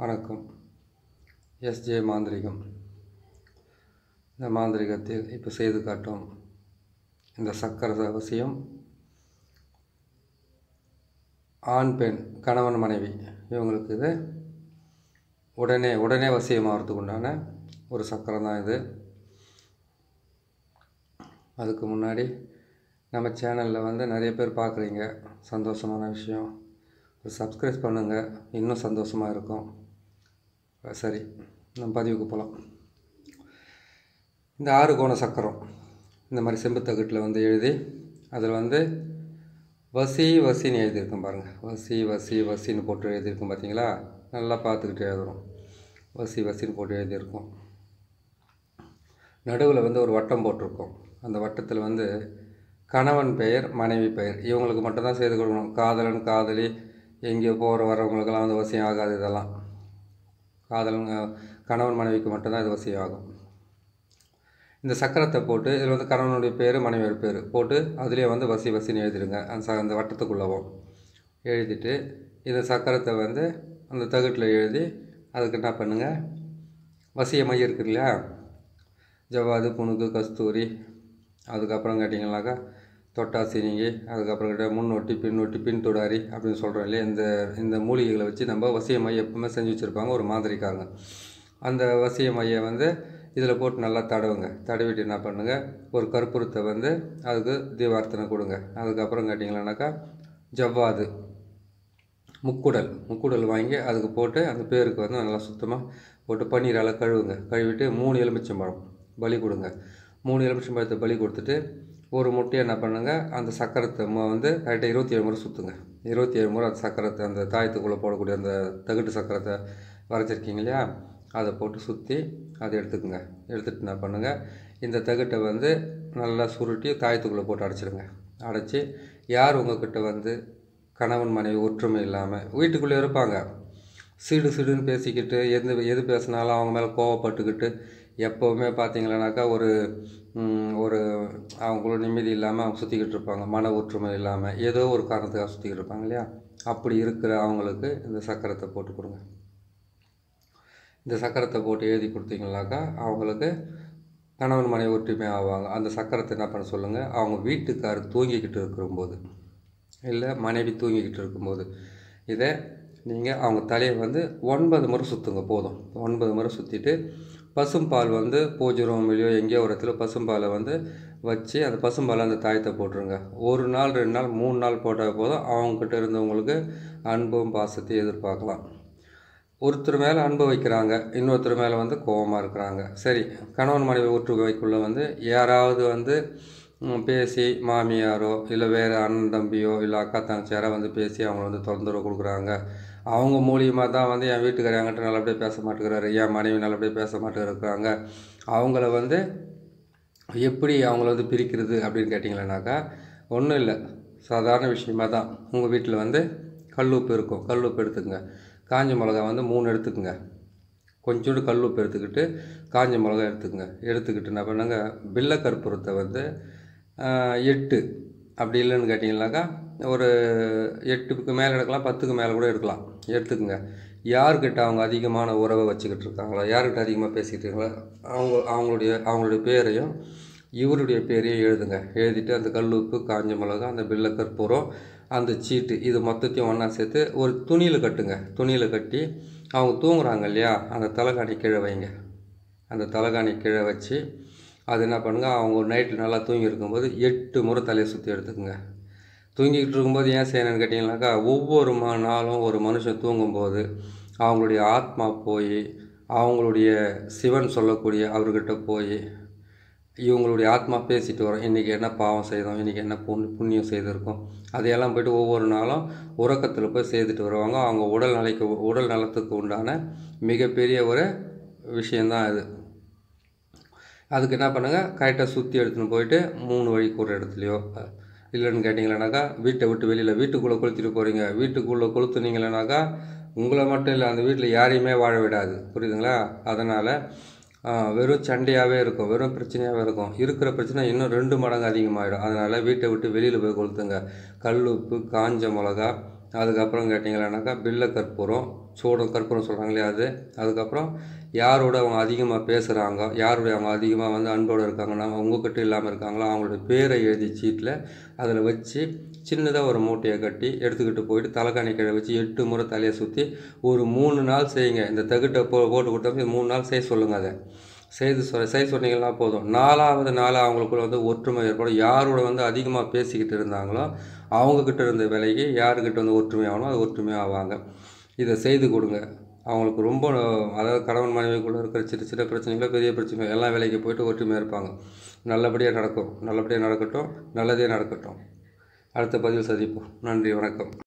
வணக்கம் எஸ்ஜே மாந்திரிகம் இந்த மாந்திரிகத்தில் இப்போ செய்து காட்டும் இந்த சக்கர அவசியம் ஆண் பெண் கணவன் மனைவி இவங்களுக்கு இது உடனே உடனே வசியமாகறதுக்கு உண்டான ஒரு சக்கரம் தான் இது அதுக்கு முன்னாடி நம்ம சேனலில் வந்து நிறைய பேர் பார்க்குறீங்க சந்தோஷமான விஷயம் சப்ஸ்கிரைப் பண்ணுங்கள் இன்னும் சந்தோஷமாக இருக்கும் சரி நம்ம பதிவுக்கு போகலாம் இந்த ஆறு கோண சக்கரம் இந்த மாதிரி செம்புத்தகட்டில் வந்து எழுதி அதில் வந்து வசி வசின்னு எழுதியிருக்கேன் பாருங்கள் வசி வசி வசின்னு போட்டு எழுதியிருக்கோம் பார்த்தீங்களா நல்லா பார்த்துக்கிட்டு எழுதுறோம் வசி வசின்னு போட்டு எழுதியிருக்கோம் நடுவில் வந்து ஒரு வட்டம் போட்டிருக்கோம் அந்த வட்டத்தில் வந்து கணவன் பெயர் மனைவி பெயர் இவங்களுக்கு மட்டும்தான் செய்து கொடுக்கணும் காதலன் காதலி எங்கேயோ போகிற வரவங்களுக்கெல்லாம் வந்து வசியம் ஆகாது இதெல்லாம் காதலன் கணவன் மனைவிக்கு மட்டும்தான் இது வசியம் ஆகும் இந்த சக்கரத்தை போட்டு இதில் வந்து கணவனுடைய பேர் மனைவியோட பேர் போட்டு அதுலேயே வந்து வசி வசின்னு எழுதிடுங்க அந்த ச அந்த வட்டத்துக்குள்ளவும் எழுதிட்டு இந்த சக்கரத்தை வந்து அந்த தகட்டில் எழுதி அதுக்கு என்ன பண்ணுங்கள் வசிய மை இருக்கு இல்லையா ஜவ்வாது புணுக்கு கஸ்தூரி அதுக்கப்புறம் கேட்டிங்கனாக்கா தொட்டாசினிங்கி அதுக்கப்புறம் கிட்ட முன்னொட்டி பின்னொட்டி பின் தொடாரி அப்படின்னு சொல்கிறோம் இல்லையா இந்த இந்த மூலிகைகளை வச்சு நம்ம வசிய மைய எப்பவுமே செஞ்சு வச்சுருப்பாங்க ஒரு மாதிரிக்காரங்க அந்த வசிய மையை வந்து இதில் போட்டு நல்லா தடவுங்க தடவிட்டு என்ன பண்ணுங்கள் ஒரு கற்பூரத்தை வந்து அதுக்கு தீபார்த்தனை கொடுங்க அதுக்கப்புறம் கேட்டிங்களானாக்கா ஜவ்வாது முக்குடல் முக்குடல் வாங்கி அதுக்கு போட்டு அந்த பேருக்கு வந்து நல்லா சுத்தமாக போட்டு பன்னீரால் கழுவுங்க கழுவிட்டு மூணு எலுமிச்சம்பழம் பலி கொடுங்க மூணு எலுமிச்சம்பழத்தை பலி கொடுத்துட்டு ஒரு முட்டையை என்ன பண்ணுங்கள் அந்த சக்கரத்தை வந்து கரெக்டாக இருபத்தி ஏழு முறை சுற்றுங்க இருபத்தி ஏழு முறை அந்த சக்கரத்தை அந்த தாயத்துக்குள்ளே போடக்கூடிய அந்த தகுட்டு சக்கரத்தை வரைச்சிருக்கீங்க இல்லையா அதை போட்டு சுற்றி அதை எடுத்துக்கோங்க எடுத்துகிட்டு என்ன பண்ணுங்கள் இந்த தகுட்டை வந்து நல்லா சுருட்டி தாயத்துக்குள்ளே போட்டு அடைச்சிடுங்க அடைச்சி யார் உங்ககிட்ட வந்து கணவன் மனைவி ஒற்றுமை இல்லாமல் வீட்டுக்குள்ளே இருப்பாங்க சிடு சிடுன்னு பேசிக்கிட்டு எது எது பேசினாலும் அவங்க மேலே கோவப்பட்டுக்கிட்டு எப்போவுமே பார்த்தீங்களானாக்கா ஒரு ஒரு அவங்களோட நிம்மதி இல்லாமல் அவங்க சுற்றிக்கிட்டு இருப்பாங்க மன ஒற்றுமை இல்லாமல் ஏதோ ஒரு காரணத்துக்காக சுற்றிக்கிட்டு இருப்பாங்க இல்லையா அப்படி இருக்கிற அவங்களுக்கு இந்த சக்கரத்தை போட்டு கொடுங்க இந்த சக்கரத்தை போட்டு எழுதி கொடுத்தீங்கனாக்கா அவங்களுக்கு கணவன் மனைவி ஒற்றுமை ஆவாங்க அந்த சக்கரத்தை என்ன பண்ண சொல்லுங்கள் அவங்க வீட்டுக்காரர் தூங்கிக்கிட்டு இருக்கும்போது இல்லை மனைவி தூங்கிக்கிட்டு இருக்கும்போது இதை நீங்கள் அவங்க தலையை வந்து ஒன்பது முறை சுற்றுங்க போதும் ஒன்பது முறை சுற்றிட்டு பசும்பால் வந்து பூஜை ரூம்லையோ எங்கேயோ ஒரு இடத்துல பசும்பாலை வந்து வச்சு அந்த பசும்பாலை அந்த தாயத்தை போட்டுருங்க ஒரு நாள் ரெண்டு நாள் மூணு நாள் போட்டால் போதும் அவங்கக்கிட்ட இருந்தவங்களுக்கு அன்பும் பாசத்தையும் எதிர்பார்க்கலாம் ஒருத்தர் மேலே அன்பு வைக்கிறாங்க இன்னொருத்தர் மேலே வந்து கோபமாக இருக்கிறாங்க சரி கணவன் மனைவி ஒற்றுமைக்குள்ளே வந்து யாராவது வந்து பேசி மாமியாரோ இல்லை வேறு அண்ணன் தம்பியோ இல்லை அக்கா தங்கச்சியாரோ வந்து பேசி அவங்கள வந்து தொந்தரவு கொடுக்குறாங்க அவங்க மூலியமாக தான் வந்து என் வீட்டுக்காரர் என்கிட்ட நல்லபடியாக பேச மாட்டேங்கிறாரு என் மனைவி நல்லபடியாக பேச மாட்டேங்கிறாங்க அவங்கள வந்து எப்படி அவங்கள வந்து பிரிக்கிறது அப்படின்னு கேட்டிங்களேனாக்கா ஒன்றும் இல்லை சாதாரண விஷயமாக தான் உங்கள் வீட்டில் வந்து கல்லுப்பு இருக்கும் கல்லுப்பு எடுத்துக்கங்க காஞ்ச மிளகா வந்து மூணு எடுத்துக்கோங்க கொஞ்சோண்டு கல்லுப்பு எடுத்துக்கிட்டு காஞ்ச மிளகா எடுத்துக்கோங்க எடுத்துக்கிட்டு என்ன பண்ணுங்க பில்ல கற்பூரத்தை வந்து எட்டு அப்படி இல்லைன்னு கேட்டிங்கனாக்கா ஒரு எட்டுக்கு மேலே எடுக்கலாம் பத்துக்கு மேலே கூட எடுக்கலாம் எடுத்துக்கோங்க யார்கிட்ட அவங்க அதிகமான உறவை வச்சுக்கிட்டு இருக்காங்களோ யார்கிட்ட அதிகமாக பேசிக்கிட்டு இருக்காங்களோ அவங்க அவங்களுடைய அவங்களுடைய பேரையும் இவருடைய பேரையும் எழுதுங்க எழுதிட்டு அந்த கல்லுப்பு காஞ்ச மிளகா அந்த பில்ல கற்பூரம் அந்த சீட்டு இது மொத்தத்தையும் ஒன்றா சேர்த்து ஒரு துணியில் கட்டுங்க துணியில் கட்டி அவங்க தூங்குறாங்க இல்லையா அந்த தலைகாணி கீழே வைங்க அந்த தலைகாணி கீழே வச்சு அது என்ன பண்ணுங்கள் அவங்க ஒரு நைட்டில் நல்லா தூங்கி இருக்கும்போது எட்டு முறை தலையை சுற்றி எடுத்துக்கோங்க தூங்கிக்கிட்டு இருக்கும்போது ஏன் செய்யணும்னு கேட்டிங்கனாக்கா ஒவ்வொரு ம நாளும் ஒரு மனுஷன் தூங்கும்போது அவங்களுடைய ஆத்மா போய் அவங்களுடைய சிவன் சொல்லக்கூடிய அவர்கிட்ட போய் இவங்களுடைய ஆத்மா பேசிட்டு வரோம் இன்றைக்கி என்ன பாவம் செய்தோம் இன்றைக்கி என்ன புண் புண்ணியம் செய்திருக்கோம் அதையெல்லாம் போய்ட்டு ஒவ்வொரு நாளும் உறக்கத்தில் போய் செய்துட்டு வருவாங்க அவங்க உடல் நிலைக்கு உடல் நலத்துக்கு உண்டான மிகப்பெரிய ஒரு விஷயந்தான் இது அதுக்கு என்ன பண்ணுங்கள் கரெக்டாக சுற்றி எடுத்துன்னு போயிட்டு மூணு வழிக்கு ஒரு இடத்துலையோ இல்லைன்னு கேட்டிங்களேனாக்கா வீட்டை விட்டு வெளியில் வீட்டுக்குள்ளே கொளுத்திட்டு போகிறீங்க வீட்டுக்குள்ளே கொளுத்துனீங்களேனாக்கா உங்களை மட்டும் இல்லை அந்த வீட்டில் யாரையுமே வாழ விடாது புரியுதுங்களா அதனால் வெறும் சண்டையாகவே இருக்கும் வெறும் பிரச்சனையாகவே இருக்கும் இருக்கிற பிரச்சனை இன்னும் ரெண்டு மடங்கு அதிகமாகிடும் அதனால் வீட்டை விட்டு வெளியில் போய் கொளுத்துங்க கல் உப்பு காஞ்ச மிளகா அதுக்கப்புறம் கேட்டிங்களானாக்கா பில்ல கற்பூரம் சூடம் கற்பூரம் சொல்கிறாங்க இல்லையா அது அதுக்கப்புறம் யாரோட அவங்க அதிகமாக பேசுகிறாங்க யாருடைய அவங்க அதிகமாக வந்து அன்போடு இருக்காங்கன்னா உங்ககிட்ட இல்லாமல் இருக்காங்களோ அவங்களோட பேரை எழுதி சீட்டில் அதில் வச்சு சின்னதாக ஒரு மூட்டையை கட்டி எடுத்துக்கிட்டு போயிட்டு தலைக்காணி கீழே வச்சு எட்டு முறை தலையை சுற்றி ஒரு மூணு நாள் செய்யுங்க இந்த தகுட்டை போ போட்டு கொடுத்தா மூணு நாள் செய்ய சொல்லுங்கள் அதை செய்து சொ செய்ய சொன்னீங்கன்னா போதும் நாலாவது நாள் அவங்களுக்குள்ள வந்து ஒற்றுமை ஏற்படும் யாரோட வந்து அதிகமாக பேசிக்கிட்டு இருந்தாங்களோ அவங்கக்கிட்ட இருந்த விலைக்கு யாருக்கிட்ட வந்து ஒற்றுமை ஆகணும் அது ஒற்றுமையாக ஆவாங்க இதை செய்து கொடுங்க அவங்களுக்கு ரொம்ப அதாவது கணவன் மனைவிக்குள்ளே இருக்கிற சின்ன சின்ன பிரச்சனைகளோ பெரிய பிரச்சனைகளோ எல்லாம் வேலைக்கு போயிட்டு ஒற்றுமையாக இருப்பாங்க நல்லபடியாக நடக்கும் நல்லபடியாக நடக்கட்டும் நல்லதே நடக்கட்டும் அடுத்த பதிவில் சந்திப்போம் நன்றி வணக்கம்